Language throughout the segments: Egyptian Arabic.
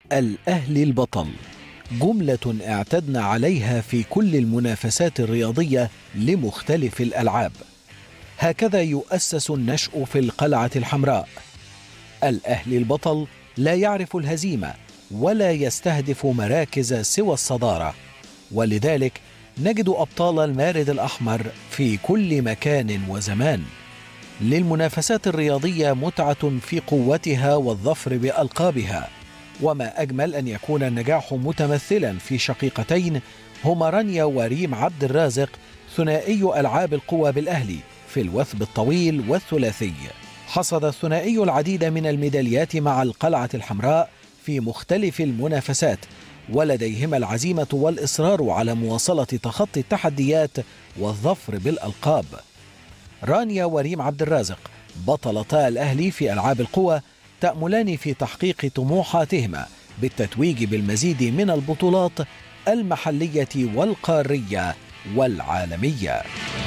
الأهلي البطل جملة اعتدنا عليها في كل المنافسات الرياضية لمختلف الألعاب هكذا يؤسس النشأ في القلعة الحمراء الأهلي البطل لا يعرف الهزيمة ولا يستهدف مراكز سوى الصدارة ولذلك نجد أبطال المارد الأحمر في كل مكان وزمان للمنافسات الرياضية متعة في قوتها والظفر بألقابها وما أجمل أن يكون النجاح متمثلا في شقيقتين هما رانيا وريم عبد الرازق ثنائي ألعاب القوى بالأهلي في الوثب الطويل والثلاثي حصد الثنائي العديد من الميداليات مع القلعة الحمراء في مختلف المنافسات ولديهما العزيمة والإصرار على مواصلة تخطي التحديات والظفر بالألقاب رانيا وريم عبد الرازق بطلتا الأهلي في ألعاب القوى تأملان في تحقيق طموحاتهما بالتتويج بالمزيد من البطولات المحلية والقارية والعالمية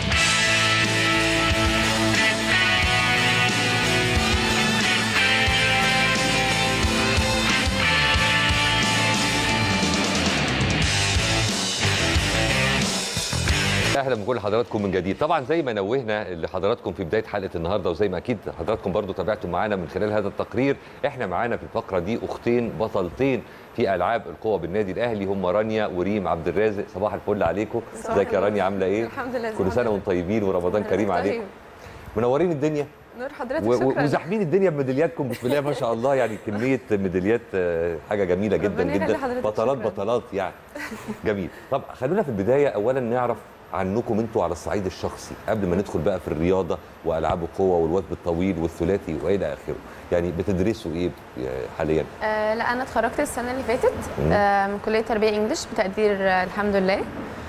اهلا بكل حضراتكم من جديد طبعا زي ما نوهنا لحضراتكم في بدايه حلقه النهارده وزي ما اكيد حضراتكم برضو تابعتم معانا من خلال هذا التقرير احنا معانا في الفقره دي اختين بطلتين في العاب القوى بالنادي الاهلي هم رانيا وريم عبد الرازق صباح الفل عليكم صباح ازيك يا النور. رانيا عامله ايه الحمد لله كل سنه وانتم طيبين ورمضان كريم عليكم منورين الدنيا نور حضرتك و- و- شكرا وزاحمين الدنيا بميدالياتكم بسم الله ما شاء الله يعني كميه ميداليات آه، حاجه جميله جدا ربنا يخلي جدا حضرتك، بطلات شكراً. بطلات يعني جميل طب خلونا في البدايه اولا نعرف عنكم انتوا على الصعيد الشخصي قبل ما ندخل بقى في الرياضه والعاب القوه والوثب الطويل والثلاثي والى اخره يعني بتدرسوا ايه حاليا آه لا انا اتخرجت السنه اللي فاتت آه من كليه تربيه انجلش بتقدير آه الحمد لله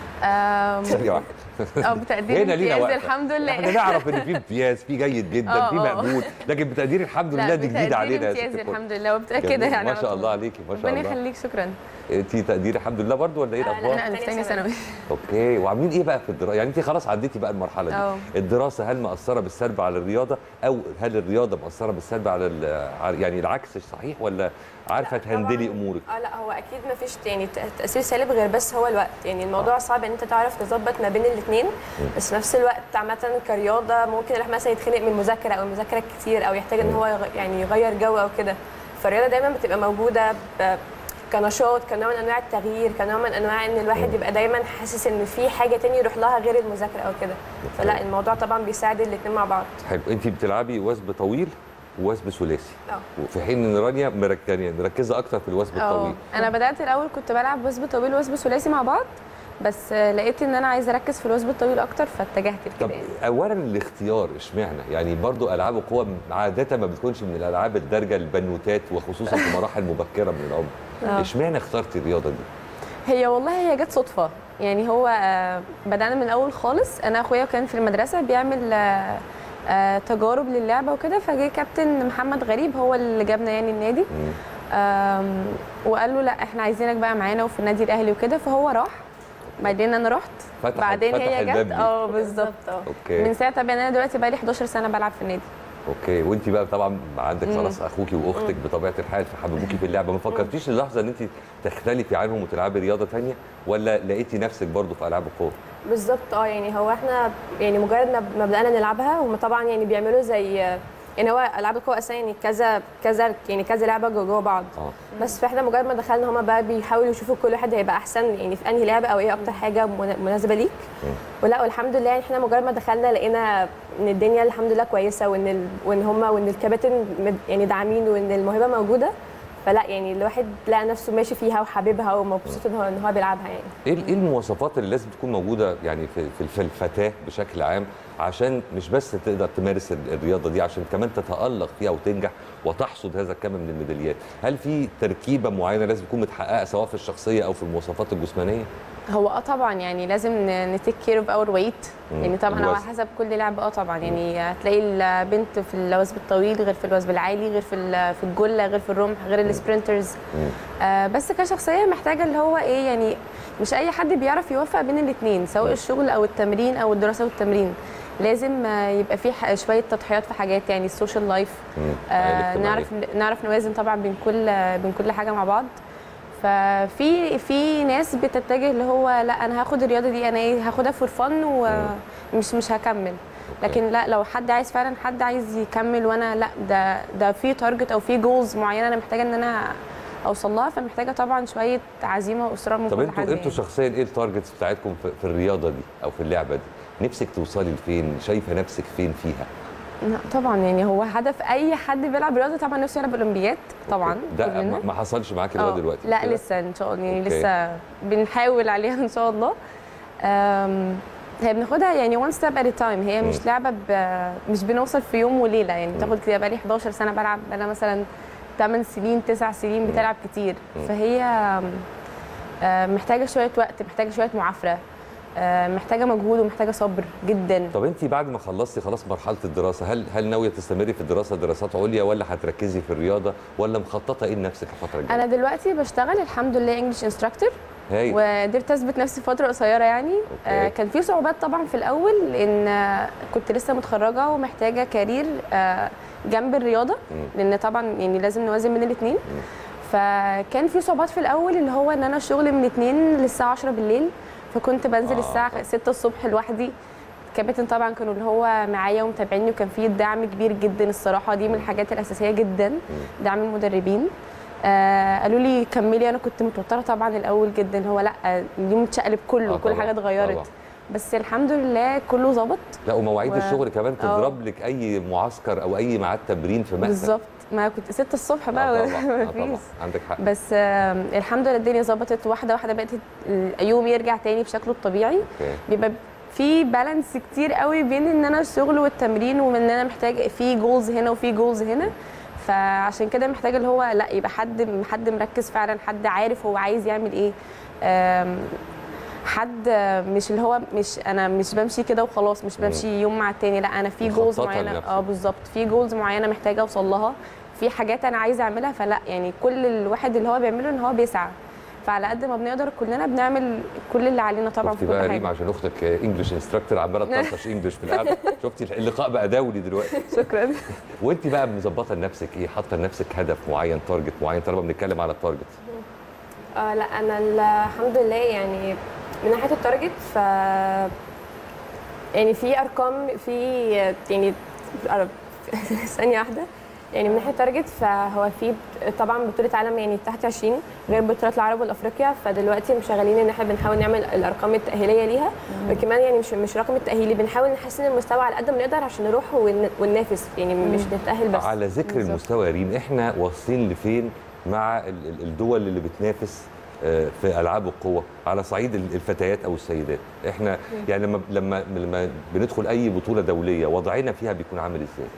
آه ثانيه واحده اه بتقدير هنا لينا امتياز وقفه الحمد لله احنا نعرف ان في امتياز في جيد جدا آه، في آه. مقبول لكن بتقدير الحمد لا لله دي جديده بتقدير علينا يا ست امتياز الكل. الحمد لله وبتاكدها جميل. يعني ما على شاء طول. الله عليكي ما شاء ربنا الله يخليك شكرا انت تقدير الحمد لله برضو ولا ايه الاخبار انا في ثانيه ثانوي اوكي وعاملين ايه بقى في الدراسه يعني انت خلاص عديتي بقى المرحله دي اه. الدراسه هل مأثره بالسلب على الرياضه او هل الرياضه مأثره بالسلب على ال- على- يعني العكس صحيح ولا عارفه لا، تهندلي طبعاً. امورك اه لا هو اكيد ما فيش يعني ت- تاثير سالب غير بس هو الوقت يعني الموضوع صعب ان انت تعرف تظبط ما بين الاثنين بس في نفس الوقت عامه كرياضه ممكن الواحد مثلا يتخنق من المذاكره او المذاكره كتير او يحتاج ان هو يغ- يعني يغير جو او كده فالرياضه دايما بتبقى موجوده ب- كنشاط كنوع من انواع التغيير كنوع من انواع ان الواحد يبقى دايما حاسس ان في حاجه تاني يروح لها غير المذاكره او كده فلا الموضوع طبعا بيساعد الاثنين مع بعض حلو انت بتلعبي وثب طويل ووثب ثلاثي اه في حين ان رانيا مرك- يعني مركزه اكتر في الوثب اه الطويل انا بدات الاول كنت بلعب وثب طويل وثب ثلاثي مع بعض بس آه، لقيت ان انا عايزه اركز في الوثب الطويل اكتر فاتجهت طب لكده يعني. اولا الاختيار اشمعنى يعني برضو العاب القوى عاده ما بتكونش من الالعاب الدارجه البنوتات وخصوصا في مراحل مبكره من العمر اه. اشمعنى اخترتي الرياضه دي هي والله هي جت صدفه يعني هو آه، بدانا من الاول خالص انا اخويا كان في المدرسه بيعمل آه، آه، تجارب للعبه وكده فجه كابتن محمد غريب هو اللي جابنا يعني النادي مم. آم، وقال له لا احنا عايزينك بقى معانا وفي النادي الاهلي وكده فهو راح بعدين انا رحت فتح بعدين فتح هي الباب جت ليك. اه بالظبط اه اوكي من ساعتها بقى انا دلوقتي بقى لي 11 سنه بلعب في النادي اوكي وانت بقى طبعا عندك مم. خلاص اخوكي واختك بطبيعه الحال فحببوكي في اللعبه ما فكرتيش للحظه ان انت تختلفي عنهم وتلعبي رياضه ثانيه ولا لقيتي نفسك برضو في العاب القوه بالظبط اه يعني هو احنا يعني مجرد ما ما بدانا نلعبها هم طبعا يعني بيعملوا زي يعني هو العاب القوى اساسا يعني كذا كذا يعني كذا لعبه جوه جوه بعض اه بس فاحنا مجرد ما دخلنا هما بقى بيحاولوا يشوفوا كل واحد هيبقى احسن يعني في انهي لعبه او ايه اكتر حاجه من- مناسبه ليك ولا والحمد لله يعني احنا مجرد ما دخلنا لقينا ان الدنيا الحمد لله كويسه وان ال... وان هما وان الكباتن مد- يعني داعمين وان الموهبه موجوده فلا يعني الواحد لقى نفسه ماشي فيها وحاببها ومبسوط ان هو ان هو بيلعبها يعني ايه ايه المواصفات اللي لازم تكون موجوده يعني في في- في الفتاه بشكل عام عشان مش بس تقدر تمارس ال- الرياضه دي عشان كمان تتالق فيها وتنجح وتحصد هذا الكم من الميداليات هل في تركيبه معينه لازم تكون متحققه سواء في الشخصيه او في المواصفات الجسمانيه هو اه طبعا يعني لازم نتيك كير اوف اور ويت مم. يعني طبعا على الوزن. حسب كل لعبه اه طبعا يعني هتلاقي البنت في الوثب الطويل غير في الوثب العالي غير في ال- في الجله غير في الرمح غير السبرنترز مم. آه بس كشخصيه محتاجه اللي هو ايه يعني مش اي حد بيعرف يوفق بين الاثنين سواء الشغل او التمرين او الدراسه والتمرين لازم آه، يبقى في ح- شويه تضحيات في حاجات يعني السوشيال لايف مم. الحياة آه الاجتماعية. نعرف نعرف نوازن طبعا بين كل بين كل حاجه مع بعض ففي في ناس بتتجه اللي هو لا انا هاخد الرياضه دي انا ايه هاخدها فور فن ومش مش هكمل لكن لا لو حد عايز فعلا حد عايز يكمل وانا لا ده ده في تارجت او في جولز معينه انا محتاجه ان انا اوصل لها فمحتاجه طبعا شويه عزيمه واصرار من طب كل انتوا حد انتوا يعني. شخصيا ايه التارجتس بتاعتكم في, في الرياضه دي او في اللعبه دي نفسك توصلي لفين شايفه نفسك فين فيها لا طبعا يعني هو هدف اي حد بيلعب رياضه طبعا نفسه يلعب اولمبياد طبعا ده كلنا. ما- ما حصلش معاكي لغايه آه، دلوقتي لا كده؟ لسه ان شاء الله يعني أوكي. لسه بنحاول عليها ان شاء الله أم، هي بناخدها يعني وان ستيب ات تايم هي مش مم. لعبه ب... مش بنوصل في يوم وليله يعني بتاخد كده بقالي 11 سنه بلعب انا مثلا 8 سنين 9 سنين بتلعب كتير مم. فهي أم، أم، محتاجه شويه وقت محتاجه شويه معافره أم، محتاجه مجهود ومحتاجه صبر جدا طب انت بعد ما خلصتي خلاص مرحله الدراسه هل هل ناويه تستمري في الدراسه دراسات عليا ولا هتركزي في الرياضه ولا مخططه ايه لنفسك الفتره الجايه انا دلوقتي بشتغل الحمد لله انجلش انستراكتور هاي وقدرت اثبت نفسي فتره قصيره يعني آه كان في صعوبات طبعا في الاول لان آه كنت لسه متخرجه ومحتاجه كارير آه جنب الرياضه لان طبعا يعني لازم نوازن بين الاثنين فكان في صعوبات في الاول اللي هو ان انا شغلي من 2 للساعه 10 بالليل فكنت بنزل آه. الساعه 6 الصبح لوحدي كابتن طبعا كانوا اللي هو معايا ومتابعيني وكان في دعم كبير جدا الصراحه دي من الحاجات الاساسيه جدا دعم المدربين آه قالوا لي كملي انا كنت متوتره طبعا الاول جدا هو لا اليوم اتشقلب كله آه كل طبعاً، حاجه اتغيرت طبعاً. بس الحمد لله كله ظبط لا ومواعيد و- الشغل كمان آه. تضرب لك اي معسكر او اي ميعاد تمرين في مكتب بالظبط ما كنت 6 الصبح بقى آه طبعا آه طبعا مفيش عندك حق بس آه الحمد لله الدنيا ظبطت واحده واحده بقت اليوم يرجع تاني بشكله الطبيعي اوكي بيبقى في بالانس كتير قوي بين ان انا الشغل والتمرين وان انا محتاج في جولز هنا وفي جولز هنا فعشان كده محتاجه اللي هو لا يبقى حد حد مركز فعلا حد عارف هو عايز يعمل ايه آم، حد مش اللي هو مش انا مش بمشي كده وخلاص مش بمشي يوم مع التاني لا انا في جولز مخططة معينه لنفسك. اه بالظبط في جولز معينه محتاجه اوصل لها في حاجات انا عايزه اعملها فلا يعني كل الواحد اللي هو بيعمله ان هو بيسعى فعلى قد ما بنقدر كلنا بنعمل كل اللي علينا طبعا شفتي في بقى كل ريم حاجه عشان اختك انجلش انستراكتور عماله تطرطش انجلش في القعده شفتي اللقاء بقى دولي دلوقتي شكرا وانت بقى مظبطه لنفسك ايه حاطه لنفسك هدف معين تارجت معين طالما بنتكلم على التارجت آه لا انا الحمد لله يعني من ناحيه التارجت ف يعني في ارقام في يعني ثانيه واحده يعني من ناحيه التارجت فهو في طبعا بطوله عالم يعني تحت 20 غير بطولات العرب والافريقيا فدلوقتي مشغلين ان احنا بنحاول نعمل الارقام التاهيليه ليها وكمان يعني مش مش رقم التاهيلي بنحاول نحسن المستوى على قد ما نقدر عشان نروح ون- وننافس يعني مش نتاهل بس على ذكر بالظبط. المستوى يا ريم احنا واصلين لفين مع ال- ال- الدول اللي بتنافس آه، في العاب القوه على صعيد ال- الفتيات او السيدات احنا يعني لما لما لما بندخل اي بطوله دوليه وضعنا فيها بيكون عامل ازاي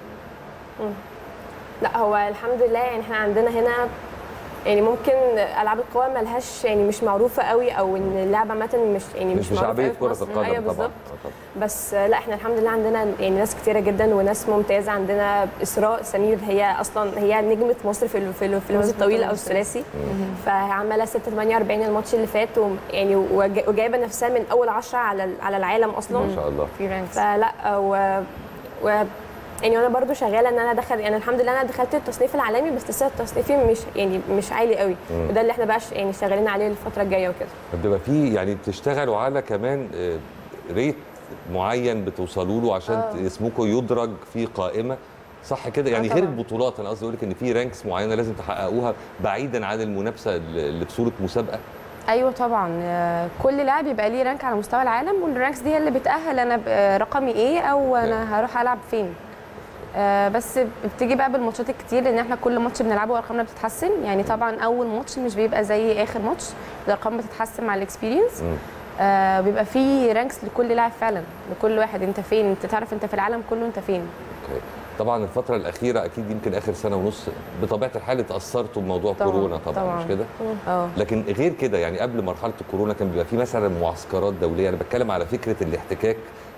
لا هو الحمد لله يعني احنا عندنا هنا يعني ممكن العاب القوى ملهاش يعني مش معروفه قوي او ان اللعبه عامه مش يعني مش مش معروفه بشعبيه أوي في كره مصر. القدم ايوه طبعا بالظبط آه طبعا بس لا احنا الحمد لله عندنا يعني ناس كتيره جدا وناس ممتازه عندنا اسراء سمير هي اصلا هي نجمه مصر في ال- في ال- في الوزن الطويل او الثلاثي فعماله 6 48 الماتش اللي فات ويعني وج- وجايبه نفسها من اول 10 على ال- على العالم اصلا ما شاء الله في رانكس فلا و, و يعني انا برضو شغاله ان انا ادخل يعني الحمد لله انا دخلت التصنيف العالمي بس لسه تصنيفي مش يعني مش عالي قوي وده اللي احنا بقى ش- يعني شغالين عليه الفتره الجايه وكده بتبقى في يعني بتشتغلوا على كمان آه، ريت معين بتوصلوا له عشان آه. اسمكم يدرج في قائمه صح كده يعني آه غير طبعاً. البطولات انا قصدي اقول لك ان في رانكس معينه لازم تحققوها بعيدا عن المنافسه اللي في صوره مسابقه ايوه طبعا آه، كل لاعب يبقى ليه رانك على مستوى العالم والرانكس دي هي اللي بتاهل انا ب- آه، رقمي ايه او انا هروح العب فين آه، بس بتيجي بقى بالماتشات الكتير لان احنا كل ماتش بنلعبه ارقامنا بتتحسن يعني طبعا اول ماتش مش بيبقى زي اخر ماتش الارقام بتتحسن مع الاكسبيرينس مم. آه بيبقى في رانكس لكل لاعب فعلا لكل واحد انت فين انت تعرف انت في العالم كله انت فين أوكي. طبعا الفتره الاخيره اكيد يمكن اخر سنه ونص بطبيعه الحال اتاثرتوا بموضوع طبعاً، كورونا طبعا, طبعاً. مش كده اه لكن غير كده يعني قبل مرحله الكورونا كان بيبقى في مثلا معسكرات دوليه انا بتكلم على فكره الاحتكاك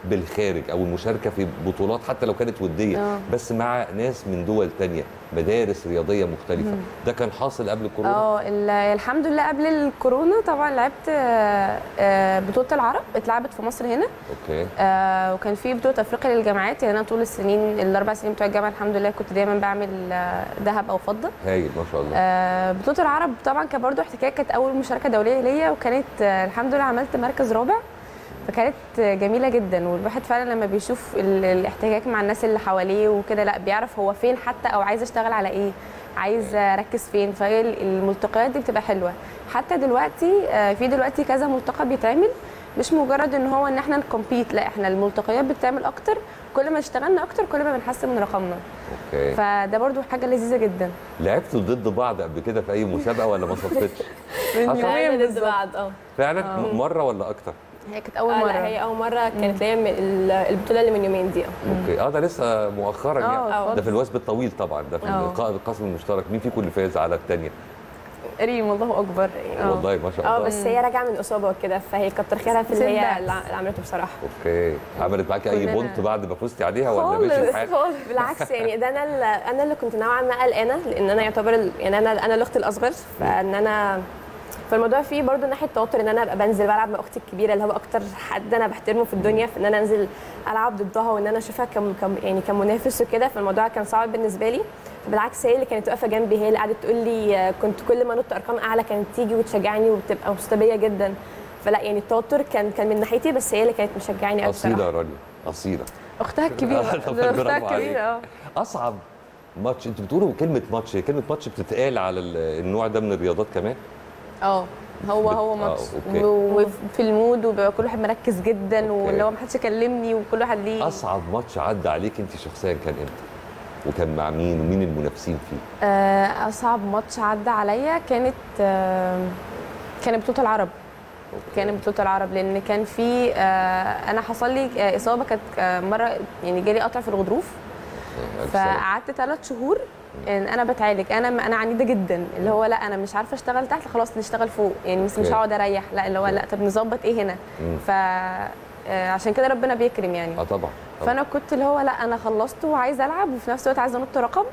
بالخارج او المشاركه في بطولات حتى لو كانت وديه آه. بس مع ناس من دول تانية مدارس رياضيه مختلفه ده كان حاصل قبل الكورونا اه ال- الحمد لله قبل الكورونا طبعا لعبت آه، آه، بطوله العرب اتلعبت في مصر هنا اوكي آه، وكان في بطوله افريقيا للجامعات يعني انا طول السنين الاربع سنين بتوع الجامعه الحمد لله كنت دايما بعمل آه، ذهب او فضه هايل ما شاء الله آه، بطوله العرب طبعا كان برضو احتكاك كانت اول مشاركه دوليه ليا وكانت آه، الحمد لله عملت مركز رابع فكانت آه، جميله جدا والواحد فعلا لما بيشوف ال- الاحتكاك مع الناس اللي حواليه وكده لا بيعرف هو فين حتى او عايز اشتغل على ايه عايز اركز فين فهي ال- الملتقيات دي بتبقى حلوه حتى دلوقتي آه، في دلوقتي كذا ملتقى بيتعمل مش مجرد ان هو ان احنا نكمبيت لا احنا الملتقيات بتعمل اكتر كل ما اشتغلنا اكتر كل ما بنحسن من رقمنا اوكي فده برضو حاجه لذيذه جدا لعبتوا ضد بعض قبل كده في اي مسابقه ولا ما صدفتش من حصل؟ يومين ضد بالظبط. بعض اه فعلا مره ولا اكتر هي كانت اول آه، مره لا هي اول مره كانت ليا من ال- البطوله اللي من يومين دي اه اوكي اه ده لسه مؤخرا آه، يعني اتفضل. ده في الوثب الطويل طبعا ده في آه. الق- القسم المشترك مين فيكم اللي فاز على الثانيه ريم الله اكبر آه. والله ما شاء اه الله بس هي راجعه من اصابه وكده فهي كتر خيرها في اللي هي setbacks. اللي عملته بصراحه اوكي عملت معاكي اي كلنا. بونت بعد ما فزتي عليها ولا ماشي خالص الحال خالص بالعكس يعني ده انا اللي انا اللي كنت نوعا ما قلقانه لان انا يعتبر ال- يعني انا انا الاخت الاصغر فان انا فالموضوع فيه برضو ناحيه توتر ان انا ابقى بنزل بلعب مع اختي الكبيره اللي هو اكتر حد انا بحترمه في الدنيا فان انا انزل العب ضدها وان انا اشوفها كم كم يعني كمنافس وكده فالموضوع كان صعب بالنسبه لي بالعكس هي اللي كانت واقفه جنبي هي اللي قعدت تقول لي آه، كنت كل ما نط ارقام اعلى كانت تيجي وتشجعني وتبقى مبسوطه بيا جدا فلا يعني التوتر كان كان من ناحيتي بس هي اللي كانت مشجعاني قوي اصيله بصراحه يا رانيا اصيله اختها الكبيره طبعاً، اختها برافو عليك. الكبيره اه اصعب ماتش انتوا بتقولوا كلمه ماتش هي كلمه ماتش بتتقال على ال- النوع ده من الرياضات كمان اه هو بت- هو آه، ماتش أوكي. و- وفي المود وبيبقى كل واحد مركز جدا أوكي. واللي هو ما حدش يكلمني وكل واحد ليه اصعب ماتش عدى عليك انت شخصيا كان امتى وكان مع مين ومين المنافسين فيه آه، اصعب ماتش عدى عليا كانت آه، كانت بطوله العرب كانت بطوله العرب لان كان في آه، انا حصل لي آه، اصابه كانت آه، مره يعني جالي قطع في الغضروف ألف سلامة. فقعدت ثلاث شهور ان انا بتعالج انا انا عنيده جدا اللي هو لا انا مش عارفه اشتغل تحت خلاص نشتغل فوق يعني بس مش أوكي. هقعد اريح لا اللي هو لا طب نظبط ايه هنا مم. ف آه، عشان كده ربنا بيكرم يعني اه طبعا طبعاً. فانا كنت اللي هو لا انا خلصت وعايزه العب وفي نفس الوقت عايزه انط رقم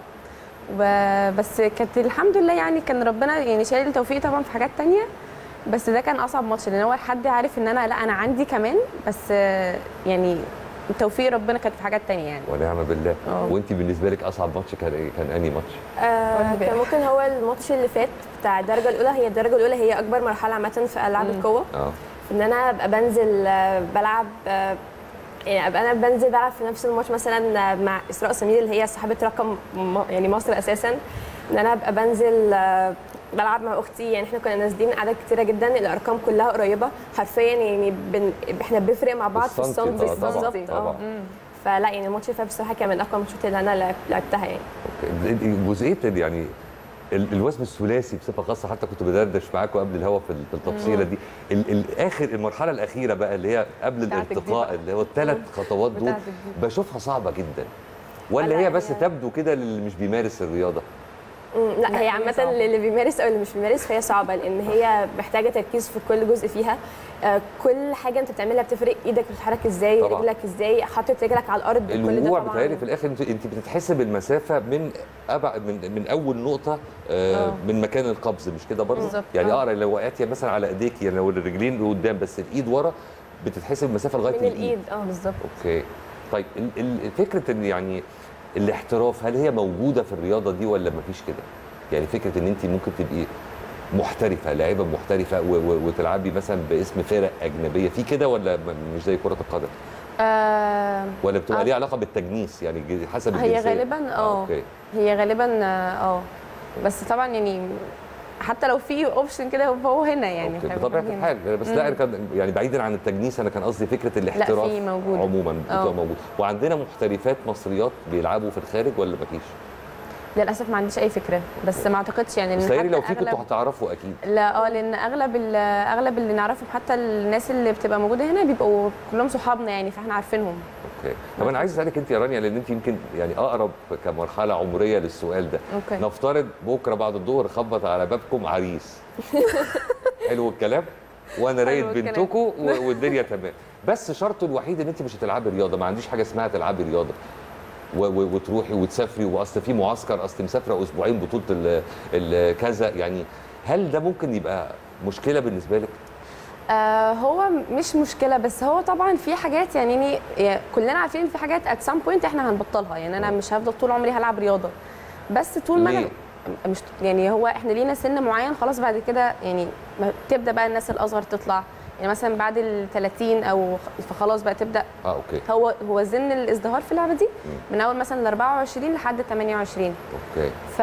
و- بس كانت الحمد لله يعني كان ربنا يعني شايل التوفيق طبعا في حاجات تانية بس ده كان اصعب ماتش لان هو حد عارف ان انا لا انا عندي كمان بس آه، يعني توفيق ربنا كانت في حاجات تانية يعني ونعم بالله آه. وانت بالنسبه لك اصعب ماتش كان ايه كان انهي ماتش آه قولي بقى. كان ممكن هو الماتش اللي فات بتاع الدرجه الاولى هي الدرجه الاولى هي اكبر مرحله عامه في العاب القوه اه ان انا ابقى بنزل آه، بلعب آه، يعني ابقى انا بنزل بلعب في نفس الماتش مثلا آه، مع اسراء سمير اللي هي صاحبه رقم م- يعني مصر اساسا ان انا ابقى بنزل آه، بلعب مع اختي يعني احنا كنا نازلين اعداد كتيره جدا الارقام كلها قريبه حرفيا يعني بن... احنا بنفرق مع بعض في السنتي السنتي طبعاً، بالظبط طبعاً. اه فلا يعني الماتش اللي فات بصراحه كان من اقوى الماتشات اللي انا لعب- لعبتها يعني اوكي جزئيه ال- يعني ال- الوزن الثلاثي بصفه خاصه حتى كنت بدردش معاكم قبل الهوا في ال- في التفصيله دي ال- الاخر المرحله الاخيره بقى اللي هي قبل بتاعتك دي الارتقاء بقى. اللي هو الثلاث خطوات دول بتاعتك دي. بشوفها صعبه جدا ولا لا، هي بس هي- تبدو كده للي مش بيمارس الرياضه مم، لا لا، هي هي عامة صعبة. اللي بيمارس او اللي مش بيمارس فهي صعبة لان هي محتاجة تركيز في كل جزء فيها آه، كل حاجة انت بتعملها بتفرق ايدك بتتحرك ازاي طبعاً. رجلك ازاي حاطط رجلك على الارض كل ده الوقوع طبعاً. بتهيألي في الاخر انت انت بتتحسب المسافه من أبعد من من اول نقطه آه آه. من مكان القبض مش كده برضه بالظبط، يعني آه. اه لو وقعتي مثلا على ايديك يعني لو الرجلين لقدام بس الايد ورا بتتحسب المسافه لغايه من الايد اه بالظبط اوكي طيب ال- ال- فكره ان يعني الاحتراف هل هي موجوده في الرياضه دي ولا مفيش كده؟ يعني فكره ان انت ممكن تبقي محترفه لاعبه محترفه و- و- وتلعبي مثلا باسم فرق اجنبيه في كده ولا م- مش زي كره القدم آه ولا بتبقى آه. ليها علاقه بالتجنيس يعني ج- حسب هي الجنسيه غالبا اه اوكي هي غالبا اه آه. بس طبعا يعني حتى لو في اوبشن كده فهو هنا يعني اوكي إحنا بطبيعه هنا. الحال بس لا أنا كان يعني بعيدا عن التجنيس انا كان قصدي فكره الاحتراف في موجودة. عموما بتبقى آه. موجوده وعندنا محترفات مصريات بيلعبوا في الخارج ولا مفيش؟ للاسف ما عنديش اي فكره بس ما اعتقدش يعني بس إن تهيألي حتى لو في كنتوا أغلب- هتعرفوا اكيد لا اه لان اغلب ال- اغلب اللي نعرفهم حتى الناس اللي بتبقى موجوده هنا بيبقوا كلهم صحابنا يعني فاحنا عارفينهم اوكي طب انا عايز اسالك انت يا رانيا لان انت يمكن يعني اقرب كمرحله عمريه للسؤال ده اوكي نفترض بكره بعد الظهر خبط على بابكم عريس حلو الكلام وانا رايد الكلام. بنتكم و- والدنيا تمام بس شرطه الوحيد ان انت مش هتلعبي رياضه ما عنديش حاجه اسمها تلعبي رياضه و- و- وتروحي وتسافري واصل في معسكر اصل مسافره اسبوعين بطوله ال- ال- كذا يعني هل ده ممكن يبقى مشكله بالنسبه لك؟ آه هو مش مشكله بس هو طبعا في حاجات يعني يعني كلنا عارفين في حاجات ات سام بوينت احنا هنبطلها يعني انا مش هفضل طول عمري هلعب رياضه بس طول ما انا ليه؟ مش يعني هو احنا لينا سن معين خلاص بعد كده يعني ما تبدا بقى الناس الاصغر تطلع يعني مثلا بعد ال 30 او خ- فخلاص بقى تبدا اه اوكي هو هو سن الازدهار في اللعبه دي من اول مثلا ال 24 لحد 28 اوكي ف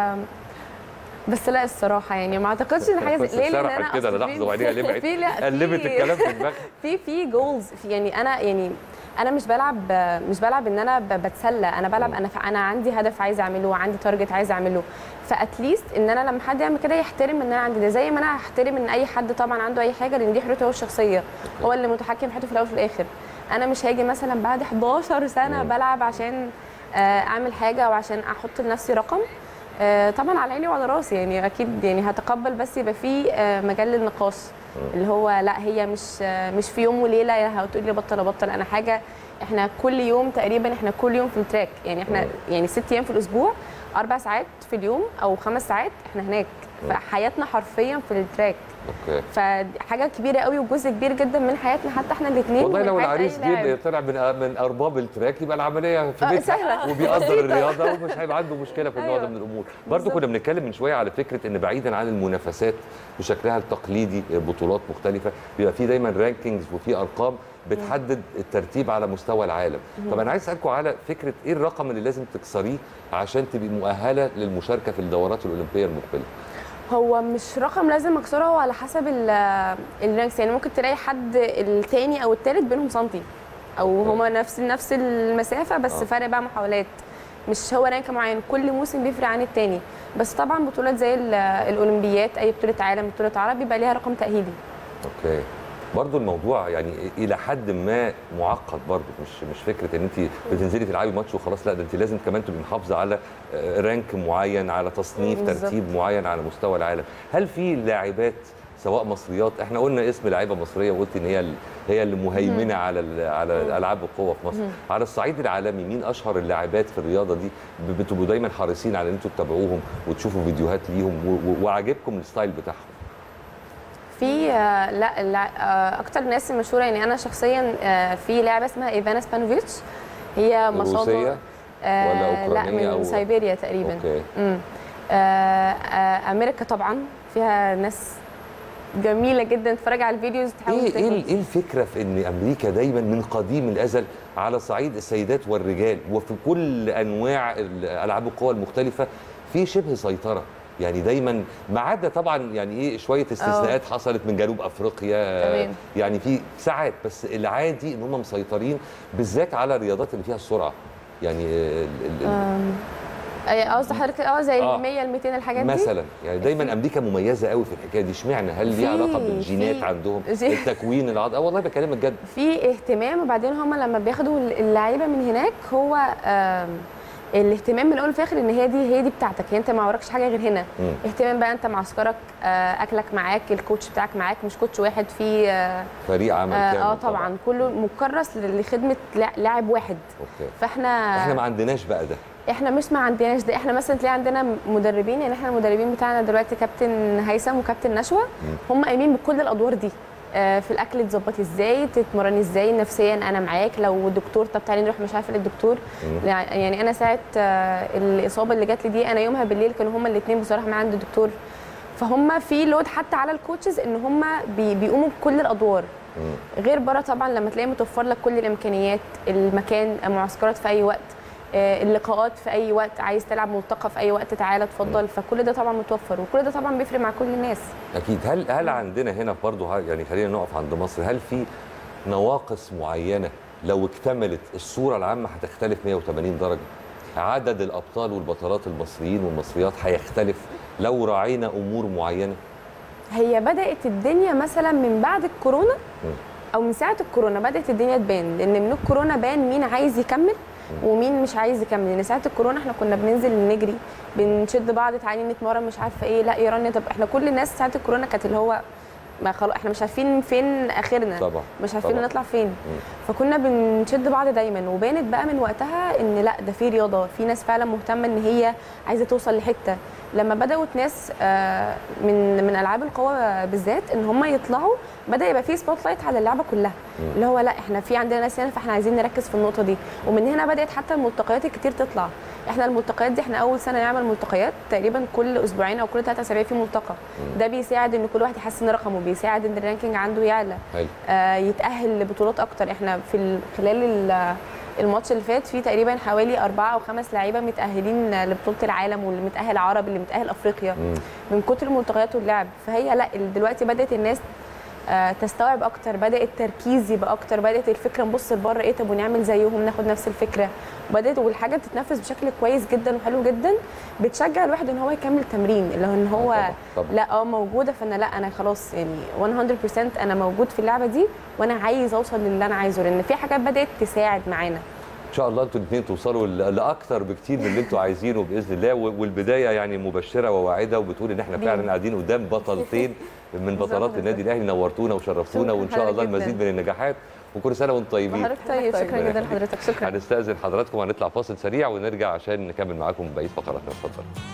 بس لا الصراحه يعني ما اعتقدش ان حاجه بس زي ليه لان شرحت انا كده أصل لحظه في- وبعدين لمعت في لا في- قلبت الكلام في دماغك في في جولز في يعني انا يعني انا مش بلعب مش بلعب ان انا ب- بتسلى انا بلعب انا انا عندي هدف عايز اعمله عندي تارجت عايز اعمله فاتليست ان انا لما حد يعمل كده يحترم ان انا عندي ده زي ما انا هحترم ان اي حد طبعا عنده اي حاجه لان دي حريته هو الشخصيه هو اللي متحكم في حياته في الاول وفي الاخر انا مش هاجي مثلا بعد 11 سنه مم. بلعب عشان آه، اعمل حاجه وعشان احط لنفسي رقم آه، طبعا على عيني وعلى راسي يعني اكيد يعني هتقبل بس يبقى في آه، مجال للنقاش اللي هو لا هي مش آه، مش في يوم وليله هتقول لي بطل ابطل انا حاجه احنا كل يوم تقريبا احنا كل يوم في التراك يعني احنا يعني ست ايام في الاسبوع اربع ساعات في اليوم او خمس ساعات احنا هناك فحياتنا حرفيا في التراك اوكي فحاجه كبيره قوي وجزء كبير جدا من حياتنا حتى احنا الاثنين والله لو العريس جه طلع من من ارباب التراك يبقى العمليه في آه، بيتها سهلة. وبيقدر بسيطة. الرياضه ومش هيبقى عنده مشكله في النوع ده أيوة. من الامور برضو بالظبط. كنا بنتكلم من شويه على فكره ان بعيدا عن المنافسات بشكلها التقليدي بطولات مختلفه بيبقى في دايما رانكينجز وفي ارقام بتحدد الترتيب على مستوى العالم طب انا عايز اسالكم على فكره ايه الرقم اللي لازم تكسريه عشان تبقي مؤهله للمشاركه في الدورات الاولمبيه المقبله هو مش رقم لازم اكسره هو على حسب ال- الرانكس يعني ممكن تلاقي حد التاني او التالت بينهم سنتي او هما نفس نفس المسافه بس آه. فرق بقى محاولات مش هو رانك معين كل موسم بيفرق عن التاني بس طبعا بطولات زي ال- الاولمبيات اي بطوله عالم بطوله عرب بيبقى ليها رقم تاهيلي اوكي برضو الموضوع يعني الى حد ما معقد برضو مش مش فكره ان انت بتنزلي تلعبي ماتش وخلاص لا ده انت لازم كمان تبقي محافظه على آه، رانك معين على تصنيف بالظبط. ترتيب معين على مستوى العالم هل في لاعبات سواء مصريات احنا قلنا اسم لاعيبه مصريه وقلت ان هي ال- هي اللي مهيمنه على ال- على العاب القوه في مصر على الصعيد العالمي مين اشهر اللاعبات في الرياضه دي ب- بتبقوا دايما حريصين على ان انتوا تتابعوهم وتشوفوا فيديوهات ليهم و- و- وعاجبكم الستايل بتاعهم في آه، لا, لا آه، اكتر ناس مشهوره يعني انا شخصيا آه، في لاعبه اسمها ايفانا سبانوفيتش هي ما شاء الله روسية آه، ولا لا أوكرانية من أو- سيبيريا تقريبا اوكي امم آه، آه، امريكا طبعا فيها ناس جميله جدا تتفرج على الفيديوز تحاول ايه ايه تاخد- ايه الفكره في ان امريكا دايما من قديم الازل على صعيد السيدات والرجال وفي كل انواع ال- العاب القوى المختلفه في شبه سيطره يعني دايما ما عدا طبعا يعني ايه شويه استثناءات حصلت من جنوب افريقيا تمام. يعني في ساعات بس العادي ان هم مسيطرين بالذات على الرياضات اللي فيها السرعه يعني ال- ال- ال- آم، آه، قصدي حضرتك اه زي آه. ال 100 ال 200 الحاجات دي مثلا يعني دايما امريكا مميزه قوي في الحكايه دي اشمعنى هل ليها في- علاقه بالجينات في- عندهم في- التكوين العضلي اه والله بكلمك جد في اهتمام وبعدين هم لما بياخدوا اللعيبه من هناك هو آم، الاهتمام من الاول وفي ان هي دي هي دي بتاعتك يعني انت ما وراكش حاجه غير هنا مم. اهتمام بقى انت معسكرك آه، اكلك معاك الكوتش بتاعك معاك مش كوتش واحد في اه, فريق عمل آه, كامل آه طبعا كله مكرس لخدمه لع- لاعب واحد اوكي فاحنا احنا ما عندناش بقى ده احنا مش ما عندناش ده احنا مثلا تلاقي عندنا مدربين يعني احنا المدربين بتاعنا دلوقتي كابتن هيثم وكابتن نشوى هم قايمين بكل الادوار دي آه، في الاكل تظبطي ازاي تتمرني ازاي نفسيا انا معاك لو دكتور طب تعالي نروح مش عارفه للدكتور يعني انا ساعه آه، الاصابه اللي جات لي دي انا يومها بالليل كانوا هم الاثنين بصراحه معايا عند الدكتور فهم في لود حتى على الكوتشز ان هم بي بيقوموا بكل الادوار غير بره طبعا لما تلاقي متوفر لك كل الامكانيات المكان معسكرات في اي وقت آه، اللقاءات في اي وقت عايز تلعب ملتقى في اي وقت تعالى اتفضل فكل ده طبعا متوفر وكل ده طبعا بيفرق مع كل الناس اكيد هل هل عندنا هنا برضه يعني خلينا نقف عند مصر هل في نواقص معينه لو اكتملت الصوره العامه هتختلف 180 درجه عدد الابطال والبطلات المصريين والمصريات هيختلف لو راعينا امور معينه هي بدات الدنيا مثلا من بعد الكورونا او من ساعه الكورونا بدات الدنيا تبان لان من الكورونا بان مين عايز يكمل ومين مش عايز يكمل لان ساعه الكورونا احنا كنا بننزل نجري بنشد بعض تعالي نتمرن مش عارفه ايه لا يا رانيا طب احنا كل الناس ساعه الكورونا كانت اللي هو ما خلاص احنا مش عارفين فين اخرنا طبعا مش عارفين طبعاً. نطلع فين فكنا بنشد بعض دايما وبانت بقى من وقتها ان لا ده في رياضه في ناس فعلا مهتمه ان هي عايزه توصل لحته لما بداوا ناس آه، من من العاب القوى بالذات ان هم يطلعوا بدا يبقى في سبوت لايت على اللعبه كلها اللي هو لا احنا في عندنا ناس هنا فاحنا عايزين نركز في النقطه دي ومن هنا بدات حتى الملتقيات الكتير تطلع احنا الملتقيات دي احنا اول سنه نعمل ملتقيات تقريبا كل اسبوعين او كل ثلاث اسابيع في ملتقى ده بيساعد ان كل واحد يحسن رقمه بيساعد ان الرانكينج عنده يعلى حلو آه، يتاهل لبطولات اكتر احنا في ال- خلال ال- الماتش اللي فات في تقريبا حوالي أربعة أو خمس لعيبة متأهلين لبطولة العالم واللي متأهل عربي اللي متأهل أفريقيا مم. من كتر الملتقيات واللعب فهي لا ال- دلوقتي بدأت الناس آه، تستوعب أكتر بدأ التركيز يبقى أكتر بدأت الفكرة نبص لبره إيه طب ونعمل زيهم ناخد نفس الفكرة بدأت والحاجة بتتنفذ بشكل كويس جدا وحلو جدا بتشجع الواحد إن هو يكمل تمرين اللي هو إن هو طبعاً، طبعاً. لا اه موجوده فانا لا انا خلاص يعني 100% انا موجود في اللعبه دي وانا عايز اوصل للي انا عايزه لان في حاجات بدات تساعد معانا ان شاء الله انتوا الاثنين توصلوا ل- لاكثر بكتير من اللي انتوا عايزينه باذن الله و- والبدايه يعني مبشره وواعده وبتقول ان احنا فعلا قاعدين قدام بطلتين من بطلات بالظبط. النادي الاهلي نورتونا وشرفتونا شكراً وان شاء الله حضرتك جداً. المزيد من النجاحات وكل سنه وانتم طيبين حضرتك طيب شكرا جدا لحضرتك شكرا هنستاذن حضراتكم هنطلع فاصل سريع ونرجع عشان نكمل معاكم بقيه فقراتنا اتفضل